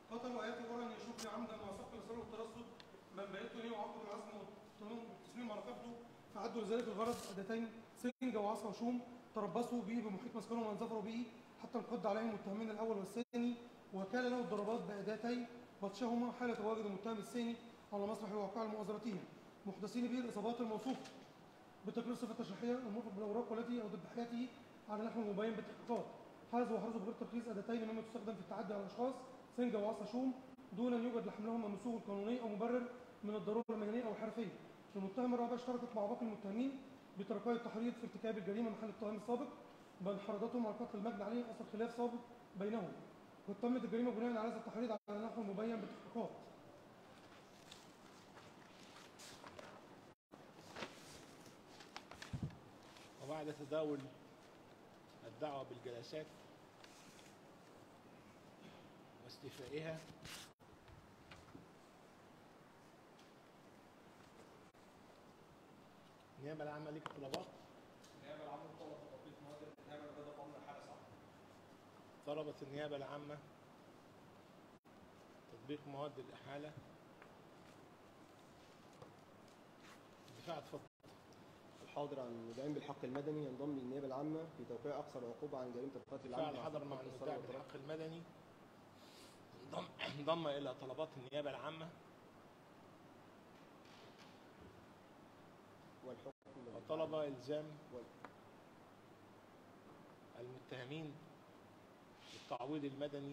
قتل وآتي ورا يشوفني عمدا وسق الإصرار والترصد من بيته وعقد العزم والتصميم على قبضه فعدوا لذلك الغرض أداتين سنجة وعصا وشوم تربصوا به بمحيط مسكنهم وانزفروا به حتى انقض عليهم المتهمين الأول والثاني وكان له الضربات بأداتي بطشهما حال تواجد المتهم الثاني على مسرح الواقع لمؤازرتهم محدثين به الإصابات الموصوفة بتقرير صفة تشريحية الموافق بالأوراق والتي أو ضد حياته على نحو مبين بالتحقيقات حرز وحرز بغير ترخيص أداتين مما تستخدم في التعدي على الأشخاص سنجة وعصا شوم دون أن يوجد لحملهما مسوغ قانوني أو مبرر من الضرورة المهنية أو الحرفية المتهم الرابع اشتركت مع باقي المتهمين بتركي التحريض في ارتكاب الجريمة محل التهم السابق بل حرضتهم على قتل المجني عليه أثر خلاف سابق بينهم وتمت الجريمة بناء على هذا التحريض على نحو مبين بالتحقيقات وبعد تداول الدعوة بالجلسات واستيفائها النيابة العامة ليك طلبات النيابه العامه طلبت تطبيق مواد الاتهام البدء قبل الحاله صح طلبت النيابة العامة تطبيق مواد الإحالة الدفاع اتفضل الحاضر عن المدعين بالحق المدني ينضم للنيابه العامه في توقيع اقصى العقوبه عن جريمه القتل الدفاع العام الحضر مع المدعي بالحق المدني انضم انضم إلى طلبات النيابة العامة والحكم وطلب إلزام وال- المتهمين بالتعويض المدني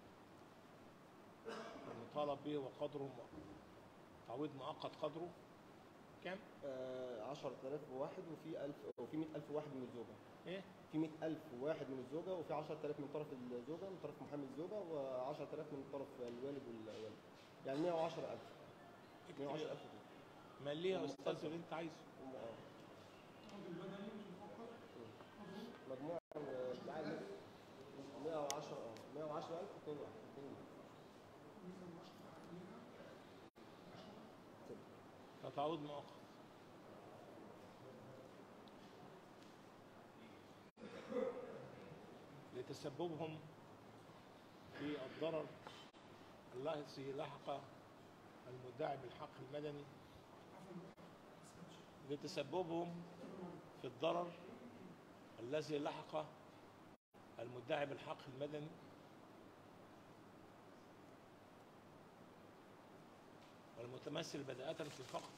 المطالب به وقدره تعويض مؤقت قدره كم؟ آه 10000 واحد وفي 1000 وفي 100000 واحد من الزوجه ايه؟ في 100000 واحد من الزوجه وفي 10000 من طرف الزوجه من طرف محامي الزوجه و10000 من طرف الوالد والوالد يعني 110000 110000 دول. ما ليه يا استاذ اللي انت عايزه؟ هم- آه. مجموع آه، العائد 110 اه 110000 2 واحد 2 كتعويض مؤقت لتسببهم في الضرر الذي لحق المدعي بالحق المدني لتسببهم في الضرر الذي لحق المدعي بالحق المدني والمتمثل بداءة في فقد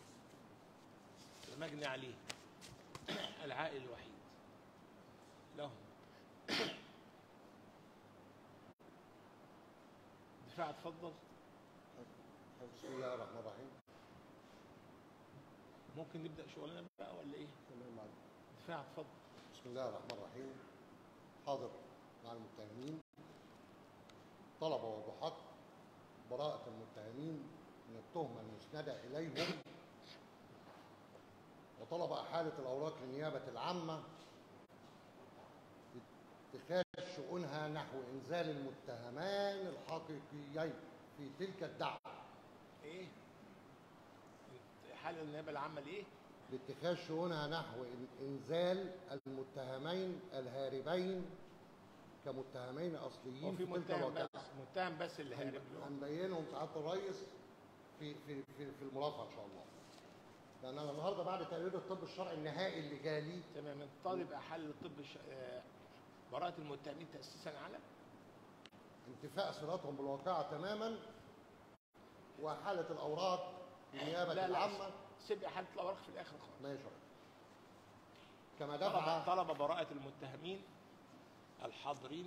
المجني عليه العائل الوحيد لهم دفاع اتفضل بسم الله الرحمن الرحيم ممكن نبدأ شغلنا بقى ولا ايه؟ تمام معلم. دفاع اتفضل بسم الله الرحمن الرحيم حاضر مع المتهمين طلب وضحات براءة المتهمين من التهمة المسندة إليهم وطلب إحالة الأوراق للنيابة العامة اتخاذ شؤونها نحو إنزال المتهمان الحقيقيين في تلك الدعوة ايه؟ حال النيابة العامة لإيه؟ لاتخاذ شؤونها نحو إن- إنزال المتهمين الهاربين كمتهمين أصليين هو في في تلك متهم الواقعة بس متهم بس اللي هارب له هنبينهم سعادة الرئيس في في في, في المرافعة إن شاء الله لأن أنا النهاردة بعد تقرير الطب الشرعي النهائي اللي جالي تمام الطالب أحل الطب الش... آه، براءة المتهمين تأسيسا على انتفاء صلاتهم بالواقعة تماما وحالة الأوراق للنيابة لا لا العامة سيب إحالة الأوراق في الآخر خالص ماشي يا ريس. كما طلب, دفع طلب براءة المتهمين الحاضرين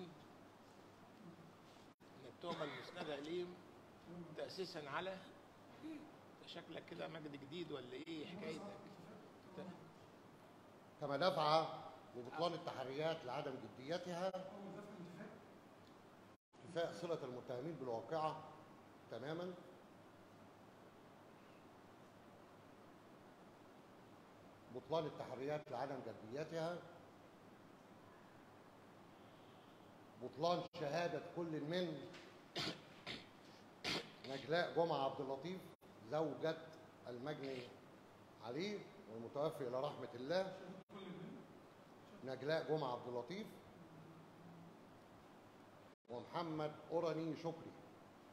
من التهمة المسندة إليهم تأسيسا على ده شكلك كده مجد جديد ولا إيه حكايتك؟ كما دفع وبطلان التحريات لعدم جديتها انتفاء صلة المتهمين بالواقعة تماما بطلان التحريات لعدم جديتها بطلان شهادة كل من نجلاء جمعة عبد اللطيف زوجة المجني عليه والمتوفي إلى رحمة الله نجلاء جمعة عبد اللطيف ومحمد أوراني شكري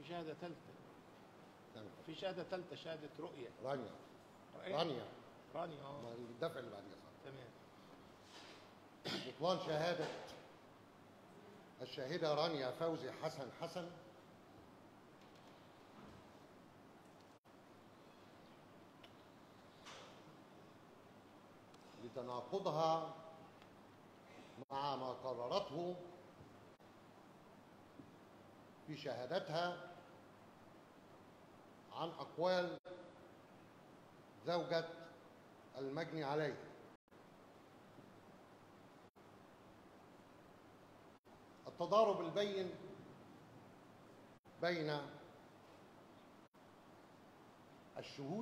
شهاده ثالثه تمام. في شهاده ثالثه شهاده رؤيه رانيا رؤية؟ رانيا رانيا اه ما الدفع اللي بعديها صح تمام بطلان شهادة الشاهدة رانيا فوزي حسن حسن لتناقضها مع ما قررته في شهادتها عن أقوال زوجة المجني عليه التضارب البين بين الشهود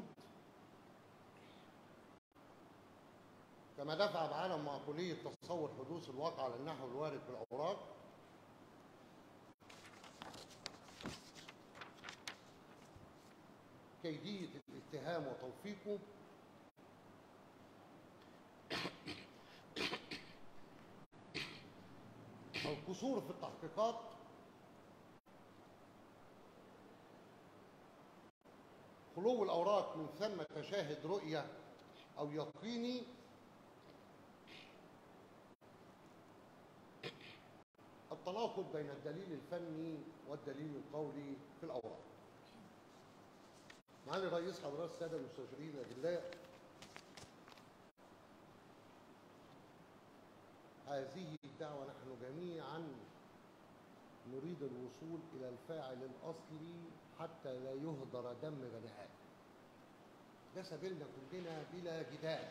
كما دفع بعالم معقولية تصور حدوث الواقع على النحو الوارد في الأوراق كيدية الاتهام وتوفيقه القصور في التحقيقات خلو الأوراق من ثم شاهد رؤية أو يقيني التناقض بين الدليل الفني والدليل القولي في الأوراق معالي رئيس حضرات السادة المستشارين الأجلاء هذه الدعوة نحن جميعا نريد الوصول إلى الفاعل الأصلي حتى لا يهدر دم بني آدم ده سبيلنا كلنا بلا جدال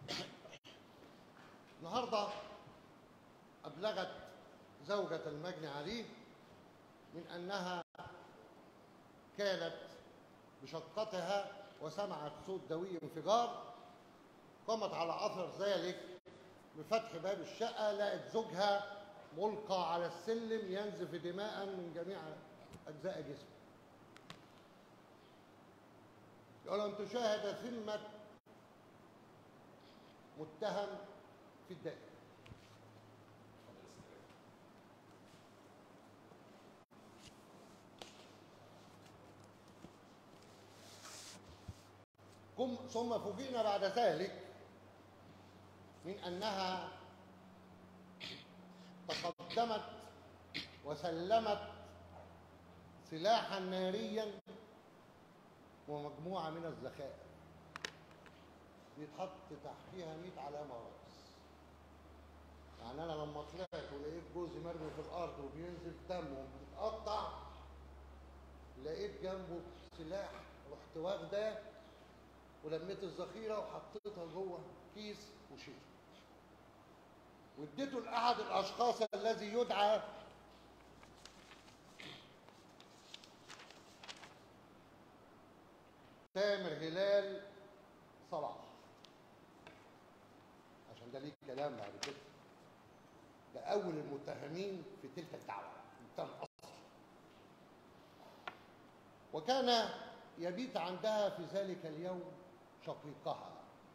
النهارده أبلغت زوجة المجني عليه من أنها كانت بشقتها وسمعت صوت دوي انفجار قامت على أثر ذلك بفتح باب الشقة لقت زوجها ملقى على السلم ينزف دماء من جميع أجزاء جسمه ولم تشاهد ثمة متهم في الدائرة كم- ثم فوجئنا بعد ذلك من أنها تقدمت وسلمت سلاحا ناريا ومجموعة من الذخائر بيتحط تحتيها 100 علامة رأس يعني أنا لما طلعت ولقيت جوزي مرمي في الأرض وبينزل دم وبيتقطع لقيت جنبه سلاح رحت واخداه ولميت الذخيرة وحطيتها جوه كيس وشيلته واديته لأحد الأشخاص الذي يدعى تامر هلال صلاح عشان ده ليه كلام بعد كده ده أول المتهمين في تلك الدعوة المتهم الأصلي وكان يبيت عندها في ذلك اليوم شقيقها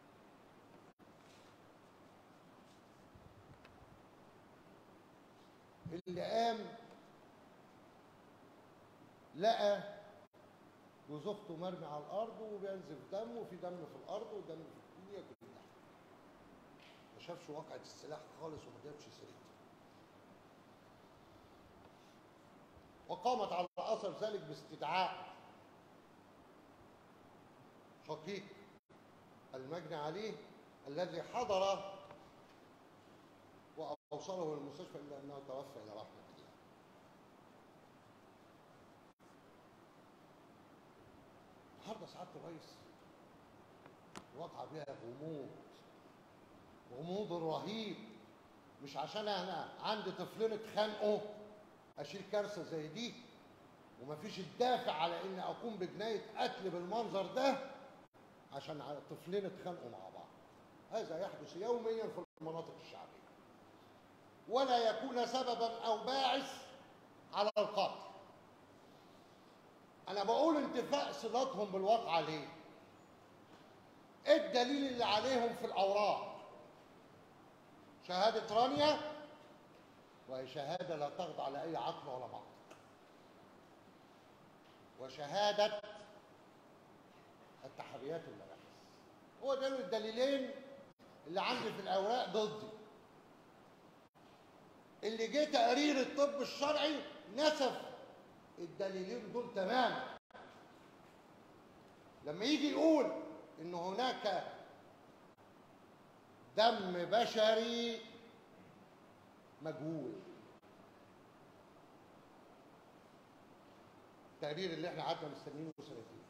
اللي قام لقى جوز اخته مرمي على الارض وبينزف دم وفي دم في الارض ودم في الدنيا كلها ما شافش واقعة السلاح خالص وما جابش سيرتها وقامت على اثر ذلك باستدعاء شقيق المجني عليه الذي حضر واوصله للمستشفى الا انه توفى الى رحمه الله النهارده سعاده الرئيس وقع بها غموض غموض رهيب مش عشان انا عندي طفلين اتخانقوا اشيل كارثه زي دي ومفيش الدافع على اني اقوم بجنايه قتل بالمنظر ده عشان ع- طفلين اتخانقوا مع بعض هذا يحدث يوميا في المناطق الشعبيه ولا يكون سببا او باعث على القتل انا بقول انتفاء صلاتهم بالواقع ليه ايه الدليل اللي عليهم في الاوراق شهاده رانيا وهي شهاده لا تخضع لاي عقل ولا منطق وشهادة التحريات المباحث هو دول الدليلين اللي عندي في الأوراق ضدي اللي جه تقرير الطب الشرعي نسف الدليلين دول تماما لما يجي يقول ان هناك دم بشري مجهول التقرير اللي احنا قعدنا مستنيينه سنتين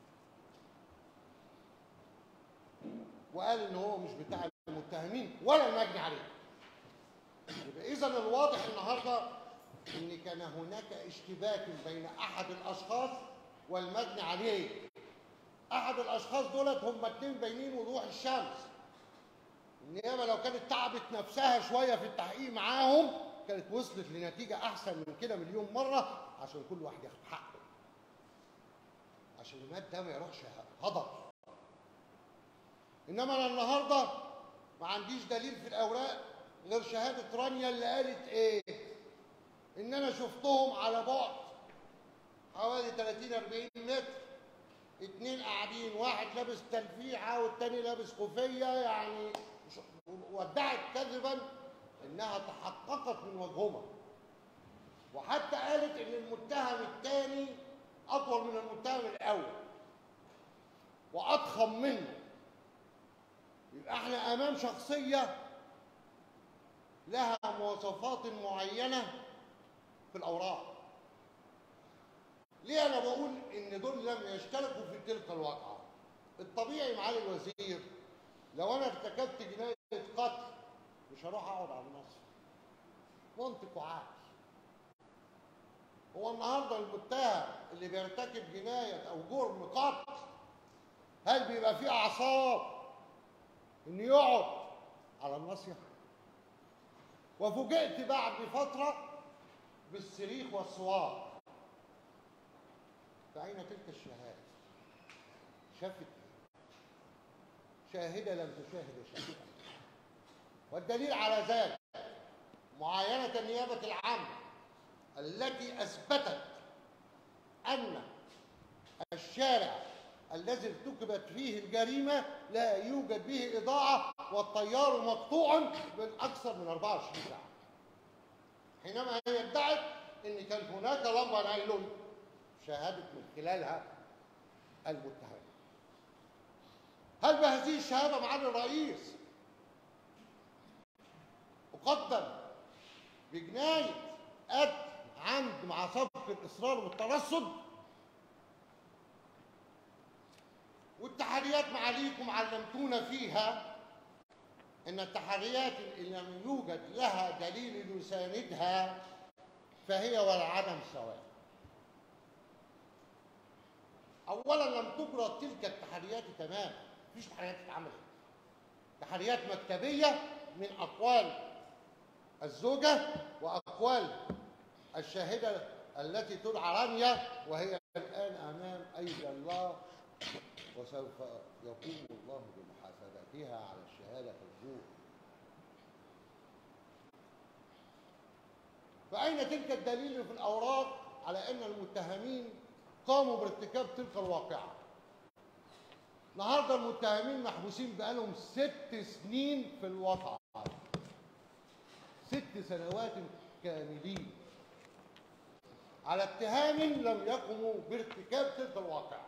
وقال ان هو مش بتاع المتهمين ولا المجني عليه يبقى اذا الواضح النهارده ان كان هناك اشتباك بين احد الاشخاص والمجني عليه احد الاشخاص دولت هم اتنين باينين وضوح الشمس النيابه لو كانت تعبت نفسها شويه في التحقيق معاهم كانت وصلت لنتيجه احسن من كده مليون مره عشان كل واحد ياخد حقه عشان المات ده ما يروحش هدر انما انا النهارده ما عنديش دليل في الاوراق غير شهاده رانيا اللي قالت ايه ان انا شفتهم على بعد حوالي 30 40 متر اتنين قاعدين واحد لابس تلفيحه والتاني لابس كوفيه يعني مش- وادعت كذبا انها تحققت من وجههما وحتى قالت ان المتهم الثاني اطول من المتهم الاول واضخم منه يبقى احنا امام شخصيه لها مواصفات معينه في الاوراق ليه انا بقول ان دول لم يشتركوا في تلك الواقعه الطبيعي معالي الوزير لو انا ارتكبت جنايه قتل مش هروح اقعد على النصر منطق وعقل هو النهارده المتهم اللي بيرتكب جنايه او جرم قتل هل بيبقى فيه اعصاب انه يقعد على الناصيه وفوجئت بعد فتره بالصريخ والصواب فأين تلك الشهادة؟ شافت إيه؟ شاهدة لم تشاهد شاهدة والدليل على ذلك معاينة النيابة العامة التي أثبتت أن الشارع الذي ارتكبت فيه الجريمة لا يوجد به إضاءة والتيار مقطوع من أكثر من 24 ساعة حينما هي ادعت ان كان هناك لمبه نايلون شهدت من خلالها المتهم هل بهذه الشهاده معالي الرئيس اقدم بجنايه قتل عمد مع سبق الاصرار والترصد والتحريات معاليكم علمتونا فيها ان التحريات اللي لم يوجد لها دليل يساندها فهي والعدم سواء اولا لم تجرى تلك التحريات تماما مفيش تحريات اتعملت تحريات مكتبيه من اقوال الزوجه واقوال الشاهده التي تدعى رانيا وهي الان امام ايدي الله وسوف يقوم الله بمحاسبتها على الشهاده الزور فأين تلك الدليل في الأوراق على أن المتهمين قاموا بارتكاب تلك الواقعة النهارده المتهمين محبوسين بقالهم ست سنين في الوطن ست سنوات كاملين على اتهام لم يقوموا بارتكاب تلك الواقعة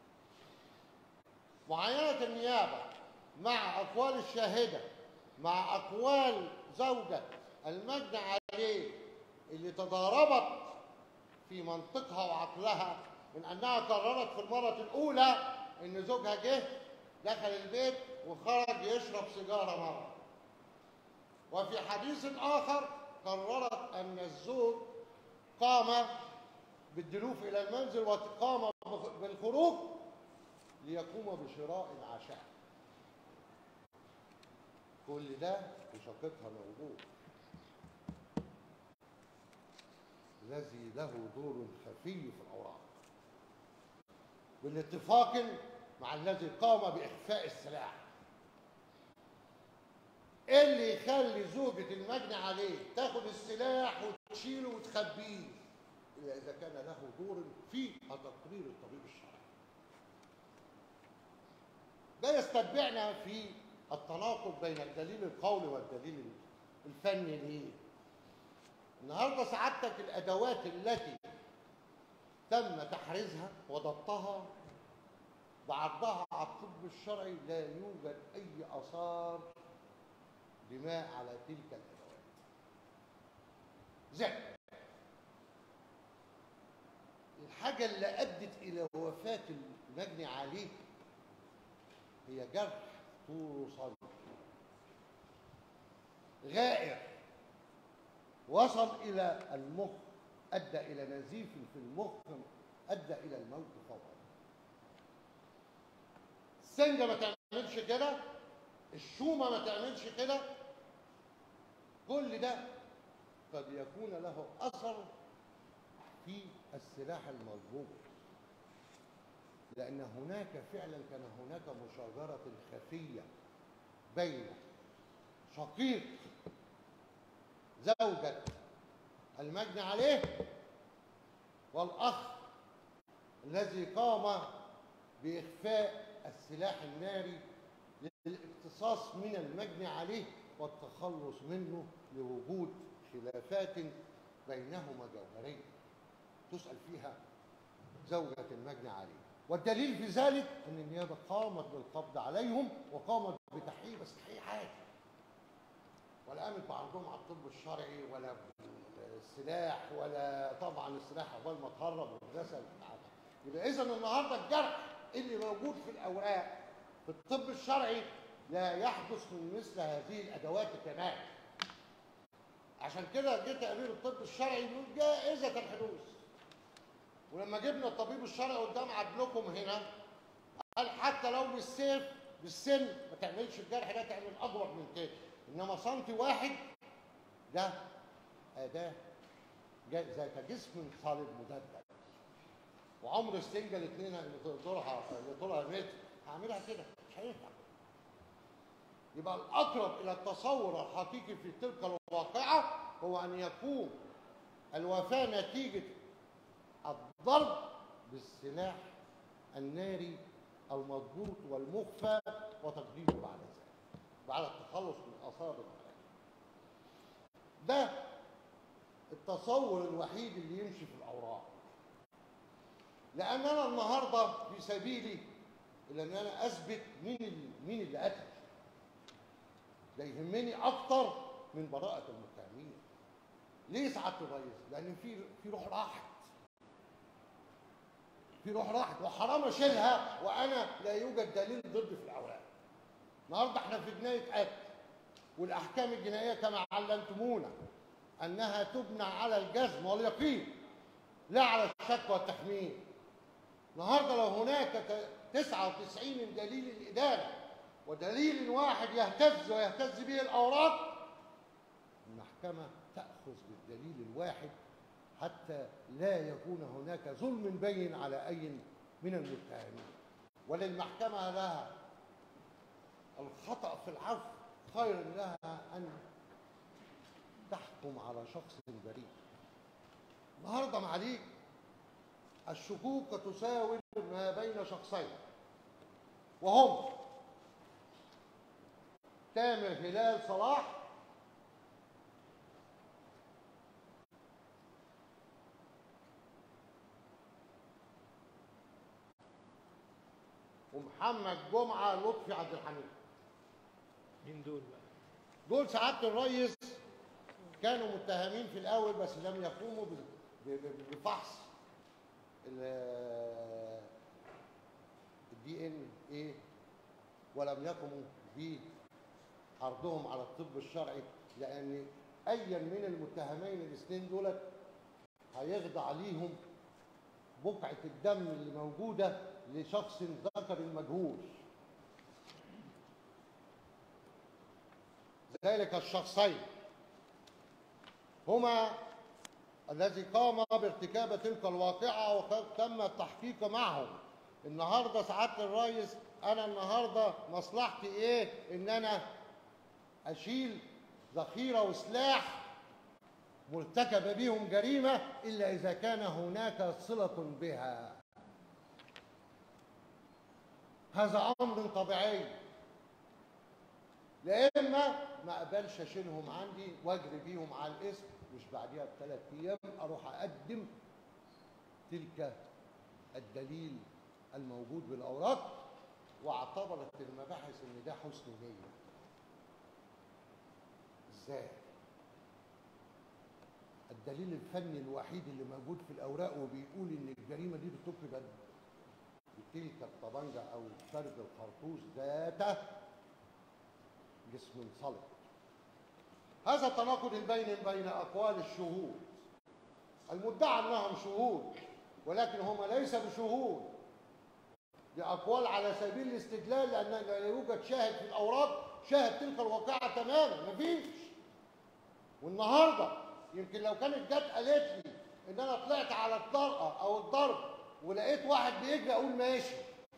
معاينة النيابة مع أقوال الشاهدة مع أقوال زوجة المجني عليه اللي تضاربت في منطقها وعقلها من انها قررت في المره الاولى ان زوجها جه دخل البيت وخرج يشرب سيجاره مره وفي حديث اخر قررت ان الزوج قام بالدلوف الى المنزل وقام بالخروج ليقوم بشراء العشاء كل ده في شقتها موجود الذي له دور خفي في الأوراق بالاتفاق مع الذي قام بإخفاء السلاح إيه اللي يخلي زوجة المجني عليه تاخد السلاح وتشيله وتخبيه الا اذا كان له دور في تقرير الطبيب الشرعي ده يستتبعنا في التناقض بين الدليل القولي والدليل الفني ليه النهارده سعادتك الادوات التي تم تحريزها وضبطها بعرضها على الطب الشرعي لا يوجد اي اثار دماء على تلك الادوات زي الحاجه اللي ادت الى وفاه المجني عليه هي جرح طوله صلب غائر وصل الى المخ ادى الى نزيف في المخ ادى الى الموت فورا السنجه ما تعملش كده الشومه ما تعملش كده كل ده قد يكون له اثر في السلاح المضبوط لان هناك فعلا كان هناك مشاجره خفيه بين شقيق زوجة المجني عليه والأخ الذي قام بإخفاء السلاح الناري للاقتصاص من المجني عليه والتخلص منه لوجود خلافات بينهما جوهرية تسأل فيها زوجة المجني عليه والدليل في ذلك أن النيابة قامت بالقبض عليهم وقامت بتحقيق بس تحقيق عادي ولا قامت بعرضهم على الطب الشرعي ولا السلاح ولا طبعا السلاح عقبال ما اتهرب واتغسل يبقى اذا النهارده الجرح اللي موجود في الاوراق في الطب الشرعي لا يحدث من مثل هذه الادوات كمان عشان كده جه تقرير الطب الشرعي بيقول جائزه الحدوث ولما جبنا الطبيب الشرعي قدام عدلكم هنا قال حتى لو بالسيف بالسن ما تعملش الجرح ده تعمل اكبر من كده انما سنتي واحد ده اداه جا- ذات جسم صلب مدبب وعمر السنجه الاثنين اللي طولها اللي طولها متر هعملها كده مش هينفع يبقى الاقرب الى التصور الحقيقي في تلك الواقعه هو ان يكون الوفاه نتيجه الضرب بالسلاح الناري المضبوط والمخفى وتقديمه بعد ذلك بعد التخلص من اثار العلاج ده التصور الوحيد اللي يمشي في الاوراق لان انا النهارده في سبيلي الى ان انا اثبت مين اللي مين اللي قتل ده يهمني اكتر من براءه المتهمين ليه سعاده الرئيس لان في في روح راحت في روح راحت وحرام اشيلها وانا لا يوجد دليل ضدي في الاوراق النهارده احنا في جنايه قتل والاحكام الجنائيه كما علمتمونا انها تبنى على الجزم واليقين لا على الشك والتخمين النهارده لو هناك ت- 99 من دليل الادانه ودليل واحد يهتز ويهتز به الاوراق المحكمه تاخذ بالدليل الواحد حتى لا يكون هناك ظلم بين على اي من المتهمين وللمحكمه لها الخطأ في العفو خير لها أن تحكم على شخص بريء النهارده معاليك الشكوك تساوي ما بين شخصين وهم تامر هلال صلاح ومحمد جمعه لطفي عبد الحميد مين دول بقى؟ دول سعاده الريس كانوا متهمين في الاول بس لم يقوموا ب- ب- ب- بفحص الدي ان ايه ولم يقوموا بعرضهم على الطب الشرعي لان ايا من المتهمين الاثنين دولت هيخضع ليهم بقعه الدم اللي موجوده لشخص ذكر مجهول ذلك الشخصين هما الذي قام بارتكاب تلك الواقعة وتم التحقيق معهم النهاردة سعادة الرئيس أنا النهاردة مصلحتي إيه إن أنا أشيل ذخيرة وسلاح مرتكب بهم جريمة إلا إذا كان هناك صلة بها هذا أمر طبيعي لا إما ما أقبلش أشيلهم عندي وأجري بيهم على الاسم مش بعديها بثلاث أيام أروح أقدم تلك الدليل الموجود بالأوراق واعتبرت المباحث إن ده حسن نية إزاي؟ الدليل الفني الوحيد اللي موجود في الأوراق وبيقول إن الجريمة دي ارتكبت بتلك الطبنجة أو فرد الخرطوش ذاته جسم صلب هذا تناقض البين بين أقوال الشهود المدعى أنهم شهود ولكن هم ليس بشهود دي أقوال على سبيل الاستدلال لأن لا يوجد شاهد في الأوراق شاهد تلك الواقعة تماما مفيش والنهارده يمكن لو كانت جت قالت لي ان انا طلعت على الطرقه او الضرب ولقيت واحد بيجري اقول ماشي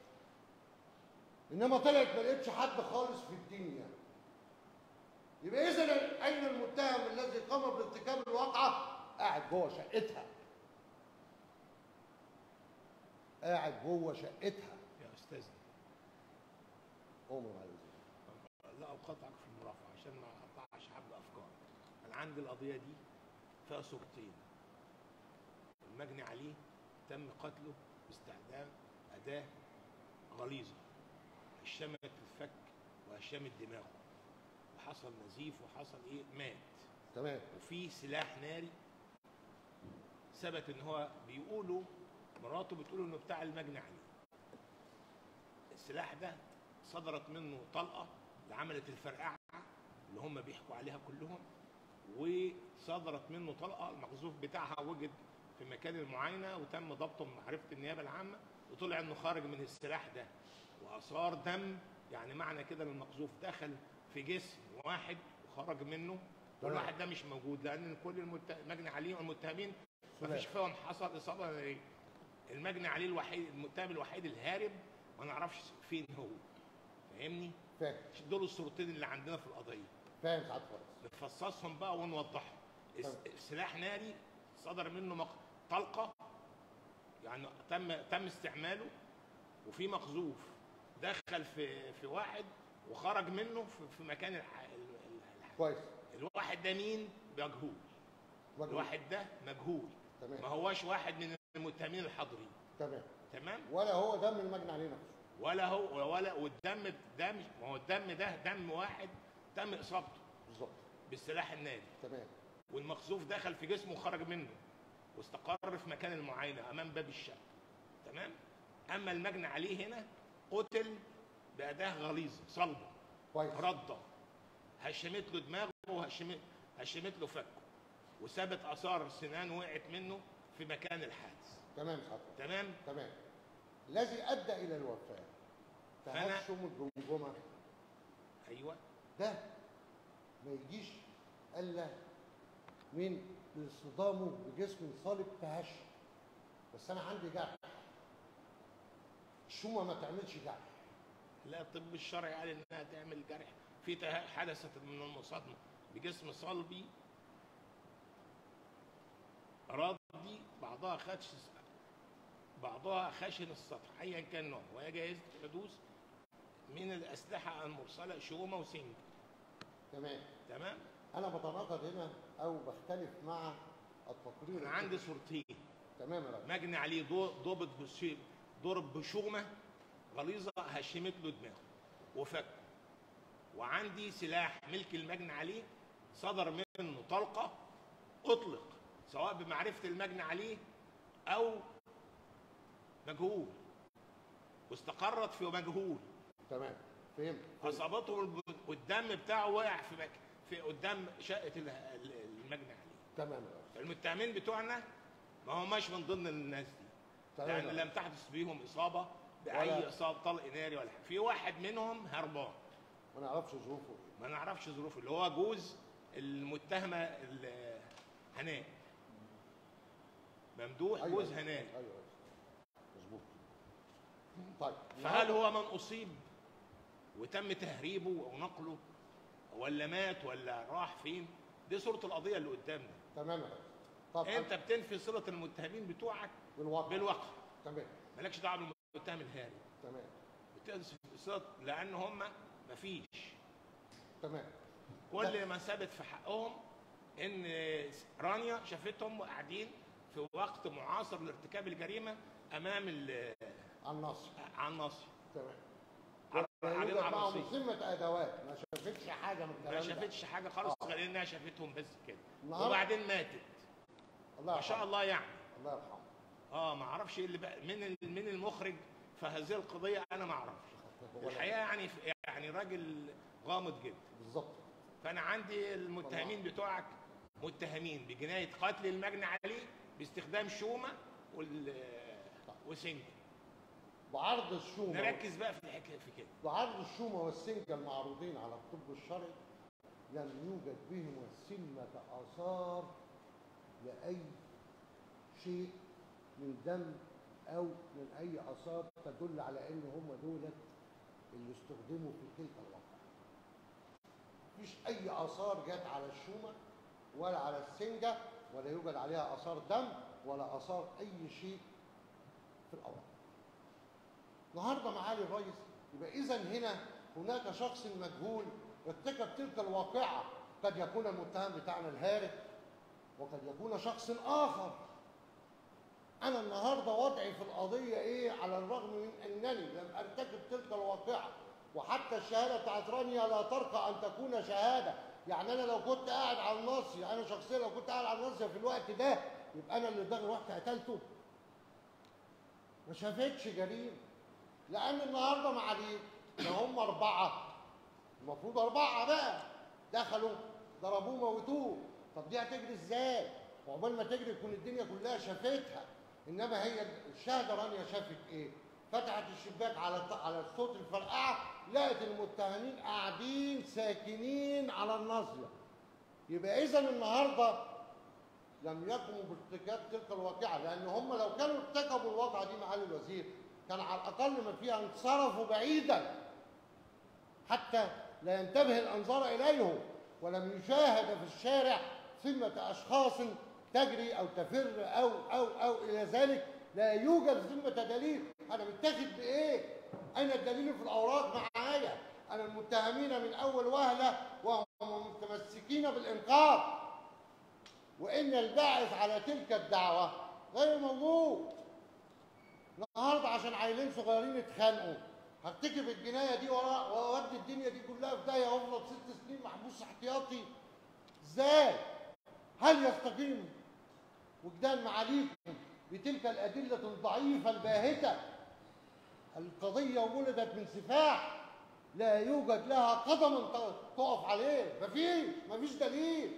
انما طلعت ما لقيتش حد خالص في الدنيا يبقى اذا اين المتهم الذي قام بارتكاب الواقعه قاعد جوه شقتها قاعد جوه شقتها يا استاذنا عمر على ذلك لا اقاطعك في المرافعه عشان ما اقطعش حبل افكار انا عندي القضيه دي فيها صورتين المجني عليه تم قتله باستخدام اداه غليظه هشمت الفك وهشمت دماغه وحصل نزيف وحصل ايه مات تمام وفي سلاح ناري ثبت ان هو بيقولوا مراته بتقول انه بتاع المجني عليه السلاح ده صدرت منه طلقه اللي عملت الفرقعه اللي هم بيحكوا عليها كلهم وصدرت منه طلقه المقذوف بتاعها وجد في مكان المعاينه وتم ضبطه من معرفه النيابه العامه وطلع انه خارج من السلاح ده واثار دم يعني معنى كده ان المقذوف دخل في جسم واحد وخرج منه تمام. والواحد ده مش موجود لان كل المت- المجني عليه والمتهمين ما فيش فيهم حصل اصابه ناريه المجني عليه الوحيد المتهم الوحيد الهارب ما نعرفش فين هو فاهمني فاهم دول الصورتين اللي عندنا في القضيه فاهم سعاده الرئيس نفصصهم بقى ونوضحهم الس- تمام. سلاح ناري صدر منه مق... طلقه يعني تم تم استعماله وفي مقذوف دخل في في واحد وخرج منه في, في مكان الح... ال- ال- كويس الواحد ده مين مجهول مجهول. الواحد ده مجهول تمام. ما هواش واحد من المتهمين الحاضرين تمام تمام ولا هو دم المجني عليه نفسه ولا هو ولا والدم ده مش ما هو الدم ده دم واحد تم اصابته بالظبط بالسلاح الناري تمام والمقذوف دخل في جسمه وخرج منه واستقر في مكان المعاينه امام باب الشقه تمام اما المجني عليه هنا قتل باداه غليظه صلبه كويس رده هشمت له دماغه وهشمت هشمت له فكه وثبت اثار سنان وقعت منه في مكان الحادث تمام سعاده تمام تمام الذي ادى الى الوفاه فأنا- تهشم الجمجمه ايوه ده ما يجيش الا من اصطدامه بجسم صلب تهشم بس انا عندي جرح الشومه ما تعملش جرح لا الطب الشرعي قال انها تعمل جرح في ته- حدثت من المصادمه بجسم صلبي راضي بعضها خدش بعضها خشن السطح ايا كان نوع وهي جائزه الحدوث من الاسلحه المرسله شومه وسنج تمام تمام انا بتناقض هنا او بختلف مع التقرير انا عندي صورتين تمام يا ريس مجني عليه دو- ضابط بشي- ضرب بشومه غليظه هشمت له دماغه وفك وعندي سلاح ملك المجني عليه صدر منه طلقه اطلق سواء بمعرفه المجني عليه او مجهول واستقرت في مجهول تمام فهمت اصابته الب- والدم بتاعه وقع في مك... في قدام شقه ال- ال- المجني عليه تمام يا ريس المتهمين بتوعنا ما هماش من ضمن الناس دي تمام. لان لم تحدث بيهم اصابه باي ولا- اصابه طلق ناري ولا حاجه في واحد منهم هربان ما نعرفش ظروفه إيه. ما نعرفش ظروفه اللي هو جوز المتهمه ال- هناء ممدوح أيوة، جوز أيوة، هناء ايوه يا ريس. مظبوط طيب فهل هو من اصيب وتم تهريبه او نقله ولا مات ولا راح فين دي صوره القضيه اللي قدامنا تمام يا ريس طب انت بتنفي صله المتهمين بتوعك بالواقع بالواقع تمام مالكش دعوه بالمتهم الهاري تمام بتنفي صله لان هم مفيش تمام كل ما ثبت في حقهم ان رانيا شافتهم قاعدين في وقت معاصر لارتكاب الجريمه امام ال- على النصر على الناصر تمام على- يوجد قاعدين على معهم الرصيف ذمه ادوات ما شافتش حاجه من الكلام ما ده. شافتش حاجه خالص آه. غير انها شافتهم بس كده النهاردة- وبعدين ماتت الله ما شاء يرحمه. الله يعني الله يرحمه اه ما اعرفش ايه اللي بقى من ال- من المخرج في هذه القضيه انا ما اعرفش هو الحقيقه يعني يعني راجل غامض جدا بالظبط فانا عندي المتهمين بتوعك متهمين بجنايه قتل المجني عليه باستخدام شومه وال وسنج وعرض الشومه نركز بقى في الحكايه في كده وعرض الشومه والسنجه المعروضين على الطب الشرعي لم يوجد بهما سمه اثار لاي شيء من دم او من اي اثار تدل على ان هم دولت اللي استخدموا في تلك الواقعه. مفيش اي اثار جت على الشومه ولا على السنجه ولا يوجد عليها اثار دم ولا اثار اي شيء في الاوراق. النهارده معالي الرئيس يبقى اذا هنا هناك شخص مجهول ارتكب تلك الواقعه قد يكون المتهم بتاعنا الهارب وقد يكون شخص اخر انا النهارده وضعي في القضيه ايه على الرغم من انني لم ارتكب تلك الواقعه وحتى الشهاده بتاعت رانيا لا ترقى ان تكون شهاده يعني انا لو كنت قاعد على الناصيه انا شخصيا لو كنت قاعد على الناصيه في الوقت ده يبقى انا اللي داخل رحت قتلته ما شافتش جريمه لان النهارده معاليك ده هم اربعه المفروض اربعه بقى دخلوا ضربوه موتوه طب دي هتجري ازاي؟ وعقبال ما تجري تكون الدنيا كلها شافتها انما هي الشاهده رانيا شافت ايه؟ فتحت الشباك على الط- على صوت الفرقعه لقت المتهمين قاعدين ساكنين على الناصيه يبقى اذا النهارده لم يقوموا بارتكاب تلك الواقعه لان هم لو كانوا ارتكبوا الواقعه دي معالي الوزير كان على الاقل ما فيها انصرفوا بعيدا حتى لا ينتبه الانظار اليهم ولم يشاهد في الشارع ثمة اشخاص تجري او تفر او او او الى ذلك لا يوجد ثمة دليل انا متاخد بايه اين الدليل في الاوراق معايا انا المتهمين من اول وهله وهم متمسكين بالانقاذ وان الباعث على تلك الدعوه غير موجود النهارده عشان عيلين صغيرين اتخانقوا هرتكب الجنايه دي ورا واودي الدنيا دي كلها في داهيه وافضل ست سنين محبوس احتياطي ازاي؟ هل يستقيم وجدان معاليكم بتلك الادله الضعيفه الباهته القضيه ولدت من سفاح لا يوجد لها قدم ت- تقف عليه مفيش مفيش دليل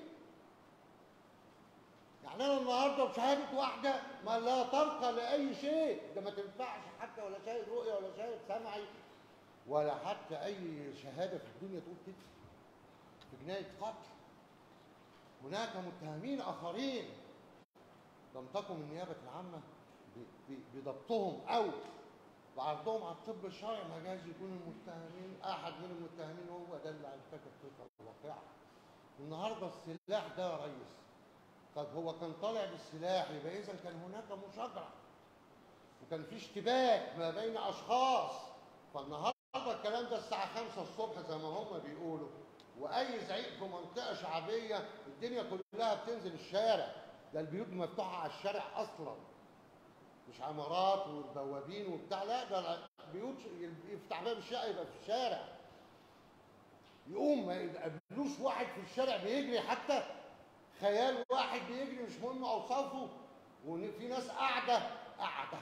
يعني انا النهارده بشهاده واحده ما لا ترقى لاي شيء ده ما تنفعش حتى ولا شاهد رؤيه ولا شاهد سمعي ولا حتى اي شهاده في الدنيا تقول كده في جنايه قتل هناك متهمين اخرين لم تقم النيابه العامه ب- ب- بضبطهم او بعرضهم على الطب الشرعي ما جاز يكون المتهمين احد من المتهمين هو ده اللي ارتكب تلك الواقعه النهارده السلاح ده يا ريس طب هو كان طالع بالسلاح يبقى اذا كان هناك مشاجره وكان في اشتباك ما بين اشخاص فالنهارده الكلام ده الساعه 5 الصبح زي ما هم بيقولوا واي زعيق في منطقه شعبيه الدنيا كلها بتنزل الشارع ده البيوت مفتوحه على الشارع اصلا مش عمارات والبوابين وبتاع لا ده بيوت يفتح باب الشقه يبقى في الشارع يقوم ما يقابلوش واحد في الشارع بيجري حتى خيال واحد بيجري مش مهم اوصافه وفي ناس قاعده قاعده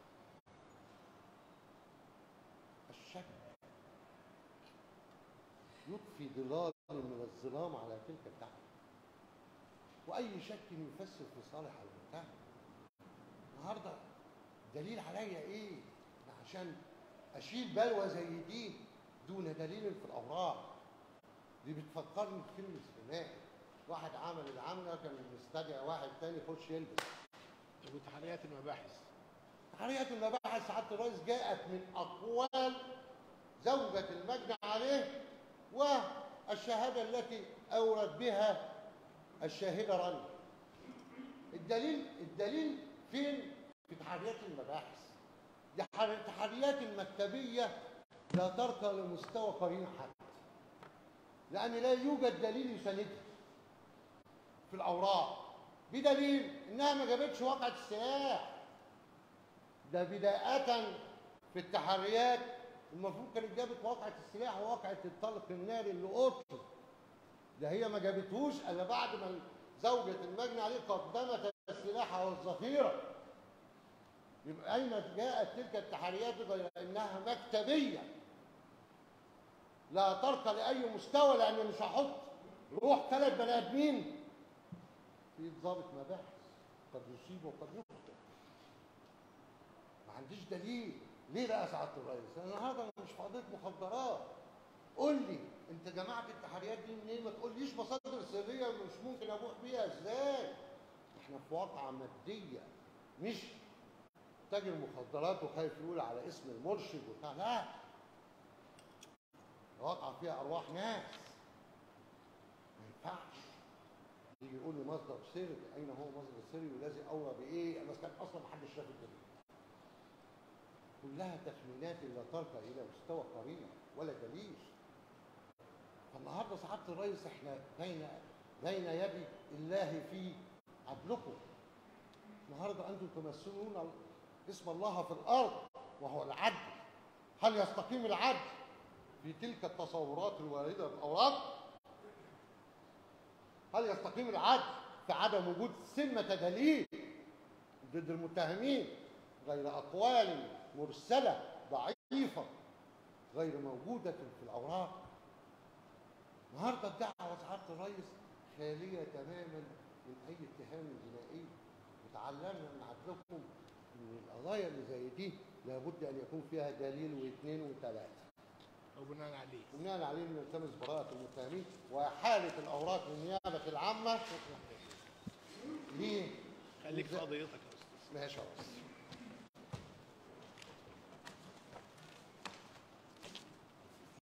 الشك يضفي ظلال من الظلام على تلك الدعوه واي شك يفسر في صالح المتهم النهارده دليل عليا ايه أنا عشان اشيل بلوى زي دي دون دليل في الاوراق دي بتفكرني بفيلم سينمائي واحد عمل العمله كان مستدعي واحد تاني يخش يلبس وتحريات المباحث تحريات المباحث سعاده الرئيس جاءت من اقوال زوجة المجني عليه والشهاده التي اورد بها الشاهده رانيا الدليل الدليل فين في تحريات المباحث دي حر- التحريات المكتبيه لا ترقى لمستوى قرين حتى لان لا يوجد دليل يساندها في الاوراق بدليل انها ما جابتش واقعه السلاح ده بدايه في التحريات المفروض كانت جابت واقعه السلاح وواقعه الطلق الناري اللي قطر ده هي ما جابتهوش الا بعد ما زوجة المجني عليه قدمت السلاح والذخيره يبقى اين جاءت تلك التحريات غير انها مكتبيه لا ترقى لاي مستوى لان مش هحط روح ثلاث بني ادمين في ضابط مباحث قد يصيب وقد يخطئ ما عنديش دليل ليه بقى سعاده الرئيس انا النهارده مش في قضيه مخدرات قول لي انت جمعت التحريات دي منين ما تقوليش مصادر سريه مش ممكن ابوح بيها ازاي احنا في واقعه ماديه مش تاجر مخدرات وخايف يقول على اسم المرشد وبتاع لا واقعه فيها ارواح ناس ما ينفعش يجي يقول لي مصدر سري اين هو مصدر سري والذي اورى بايه بس كان اصلا ما حدش شاف الدليل كلها تخمينات لا ترقى الى مستوى قرينه ولا دليل فالنهارده سعاده الرئيس احنا بين بين يد الله في عدلكم النهارده انتم تمثلون اسم الله في الارض وهو العدل هل يستقيم العدل في تلك التصورات الوارده بالاوراق هل يستقيم العدل في عدم وجود سمة دليل ضد المتهمين غير أقوال مرسلة ضعيفة غير موجودة في الأوراق النهارده الدعوة سعادة الرئيس خالية تماما من أي اتهام جنائي وتعلمنا من عدلكم إن القضايا اللي زي دي لابد أن يكون فيها دليل واثنين وثلاثة وبناء عليه وبناء عليه نلتمس براءة المتهمين وإحالة الأوراق للنيابة العامة ليه؟ خليك في قضيتك يا استاذ ماشي يا ريس